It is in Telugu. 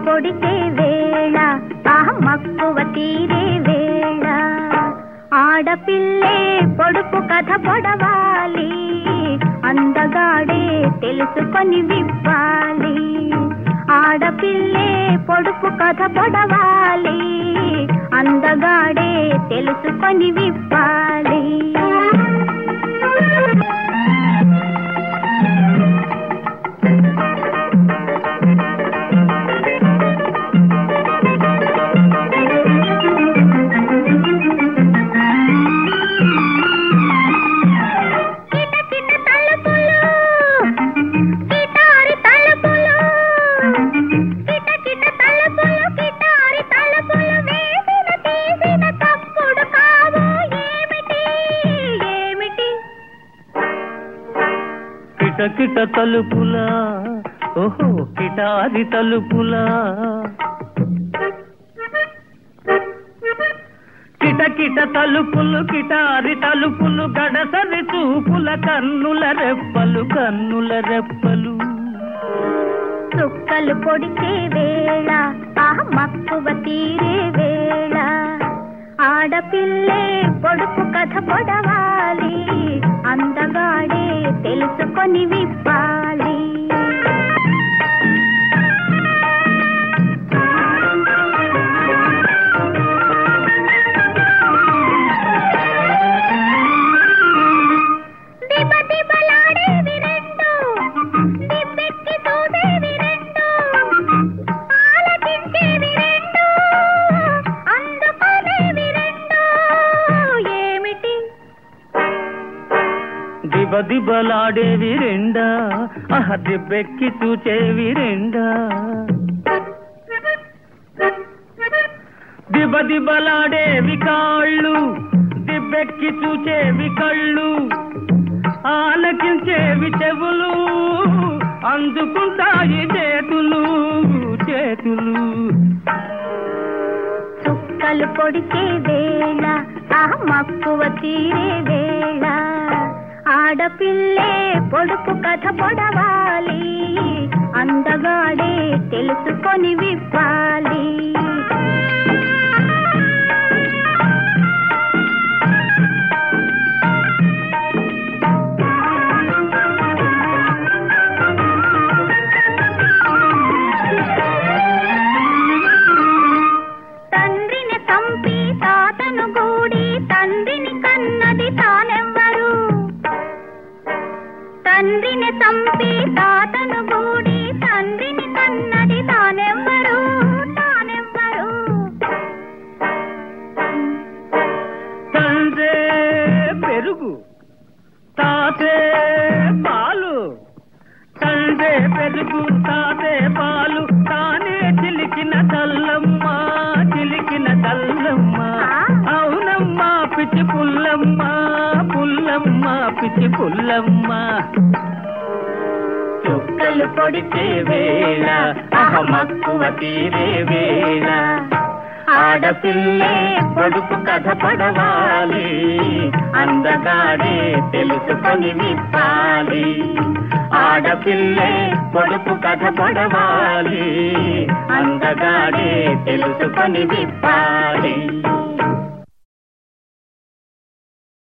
పొడిచే వేళ ఆహ మక్కువ తీరే వేళ ఆడపిల్లే పొడుపు కథ పొడవాలి అందగాడే తెలుసుకొని విప్పాలి ఆడపిల్లే పొడుపు కథ పొడవాలి అందగాడే తెలుసుకొని విప్పాలి కిటకిట తలుపులు కిటారి తలుపులు కిటకిట తలుపులు కిటారి తలుపులు వేసిన తీసిన తప్పుడు కావు ఏమిటి ఏమిటి కిటకిట తలుపులా ఓహో కిటారి తలుపులా కిటకిట తలుపులు కిటారి తలుపులు గడసరి చూపుల కన్నుల రెప్పలు కన్నుల రెప్పలు చుక్కలు పొడిచే వేళ ఆహ మక్కువ తీరే వేళ ఆడపిల్లే పొడుపు కథ పొడవాలి అందగాడే తెలుసుకొని విప్పాలి దిబ దిబలాడేవి రెండు, దిబ్బెక్కి చూసేవి రెండు, ఆలకించేవి రెండు, అందుకునేవి రెండు. ఏమిటి దిబ దిబలాడేవి రెండా అహ దిబ్బెక్కి చూచేవి రెండా దిబ దిబలాడేవి కాళ్ళు దిబ్బెక్కి చూచేవి కళ్ళు ఆలకించేవి చెవులు అందుకుంటాయి చేతులు చేతులు చుక్కలు పొడిచే వేళ ఆహ మక్కువ తీరే వేళ ఆడపిల్లే పొడుపు కథ పొడవాలి అందగాడే తెలుసుకొని విప్పాలి తండ్రిని చంపి తాతను గూడి తండ్రిని కన్నది తానెవ్వరు తండ్రిని చంపి తాతను గూడి తండ్రిని కన్నది తానెవ్వరు తానెవ్వరు తండ్రే పెరుగు తాతే పాలు తండ్రే పెరుగు తాతే పాలు తానే చిలికిన చల్లమ్మ చిలికిన చల్లమ్మ అవునమ్మా పిచ్చి పుల్లమ్మ పుల్లమ్మ పిచ్చి పుల్లమ్మ చుక్కలు పొడిచే వేళ అహమక్కువ తీరే వేళ ఆడపిల్లే పొడుపు కథ పడవాలి అందగాడే తెలుసుకొని విప్పాలి ఆడపిల్లే పొడుపు కథ పడవాలి అందగాడే తెలుసుకొని విప్పాలి